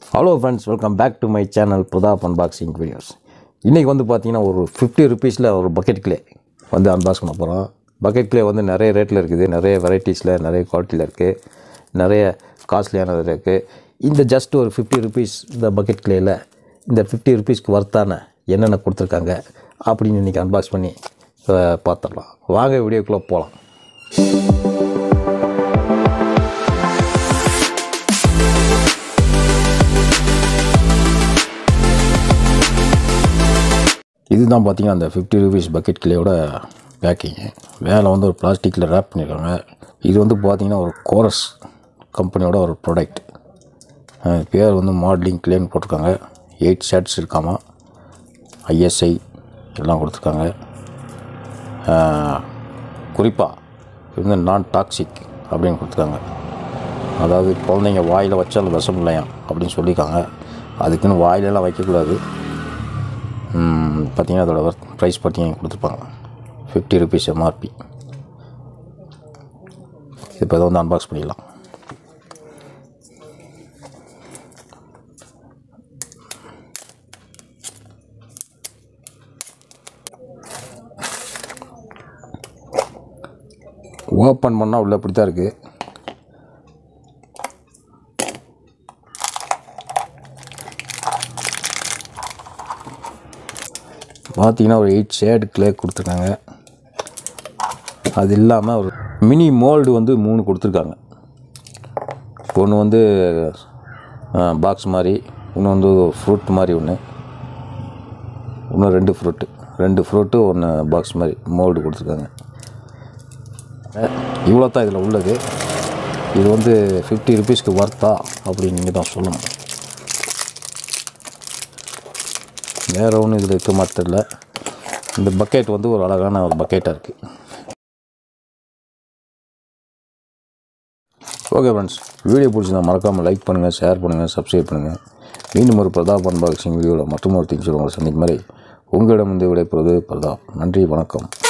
hello friends welcome back to my channel Pratap unboxing videos இன்றைக்கி வந்து பார்த்தீங்கன்னா ஒரு ஃபிஃப்டி ருபீஸில் ஒரு பக்கெட் கிளே வந்து அன்பாக்ஸ் பண்ண போகிறோம் பக்கெட் கிளே வந்து நிறைய ரேட்டில் இருக்குது நிறைய வெரைட்டிஸில் நிறைய குவாலிட்டியில் இருக்குது நிறைய காஸ்ட்லியானது இருக்குது இந்த ஜஸ்ட் ஒரு ஃபிஃப்டி ருபீஸ் இந்த பக்கெட் கிளேயில் இந்த ஃபிஃப்டி ருபீஸ்க்கு வர்த்தான என்னென்ன கொடுத்துருக்காங்க அப்படின்னு இன்றைக்கி அன்பாக்ஸ் பண்ணி அஹ், பார்த்துடலாம் வாங்க வீடியோக்குள்ளே போகலாம் இதுதான் பார்த்தீங்கன்னா அந்த ஃபிஃப்டி ருபீஸ் பக்கெட் கிளேயோட பேக்கிங்கு மேலே வந்து ஒரு பிளாஸ்டிக்கில் ரேப் பண்ணியிருக்காங்க இது வந்து பார்த்தீங்கன்னா ஒரு கோரஸ் கம்பெனியோட ஒரு ப்ராடக்ட் பேர் வந்து மாடலிங் கிளேன்னு போட்டிருக்காங்க எயிட் ஷர்ட்ஸ் இருக்காமா ஐஎஸ்ஐ எல்லாம் கொடுத்துருக்காங்க குறிப்பாக இது வந்து நான் டாக்ஸிக் அப்படின்னு கொடுத்துருக்காங்க அதாவது குழந்தைங்க வாயில் வச்சாலும் விஷம் இல்லையா அப்படின்னு சொல்லியிருக்காங்க அதுக்குன்னு வாயிலெல்லாம் வைக்கக்கூடாது பார்த்தீங்கன்னா அதோட ஒர்த் ப்ரைஸ் பார்த்தீங்கன்னா கொடுத்துருப்பாங்க ஃபிஃப்டி ருபீஸ் எம்ஆர்பி இப்போ இதை வந்து அன்பாக்ஸ் பண்ணிடலாம் ஓப்பன் பண்ணால் உள்ள இப்படி தான் இருக்குது பார்த்தீங்கன்னா ஒரு எயிட் ஷேடு கிளே கொடுத்துருக்காங்க அது இல்லாமல் ஒரு மினி மோல்டு வந்து மூணு கொடுத்துருக்காங்க ஒன்று வந்து பாக்ஸ் மாதிரி இன்னும் வந்து ஃப்ரூட் மாதிரி ஒன்று இன்னும் ரெண்டு ஃப்ரூட்டு ரெண்டு ஃப்ரூட்டு ஒன்று பாக்ஸ் மாதிரி மோல்டு கொடுத்துருக்காங்க இவ்வளோ தான் இதில் உள்ளது இது வந்து ஃபிஃப்டி ருபீஸ்க்கு வர்த்தா அப்படின்னு நீங்கள் தான் சொல்லணும் வேறு ஒன்றும் இதில் இருக்க மாதிரி தெரியல இந்த பக்கெட் வந்து ஒரு அழகான ஒரு பக்கெட்டாக இருக்குது ஓகே ஃப்ரெண்ட்ஸ் வீடியோ பிடிச்சிருந்தா மறக்காமல் லைக் பண்ணுங்கள் ஷேர் பண்ணுங்கள் சப்ஸ்கிரைப் பண்ணுங்கள் மீண்டும் ஒரு பிரதாப் அன்பாக்சிங் வீடியோவில் மற்றும் ஒரு திங்ஸ் உங்களை சந்திக்கும் மாதிரி உங்களிடம் வந்து விடைபெறுவது பிரதாப் நன்றி வணக்கம்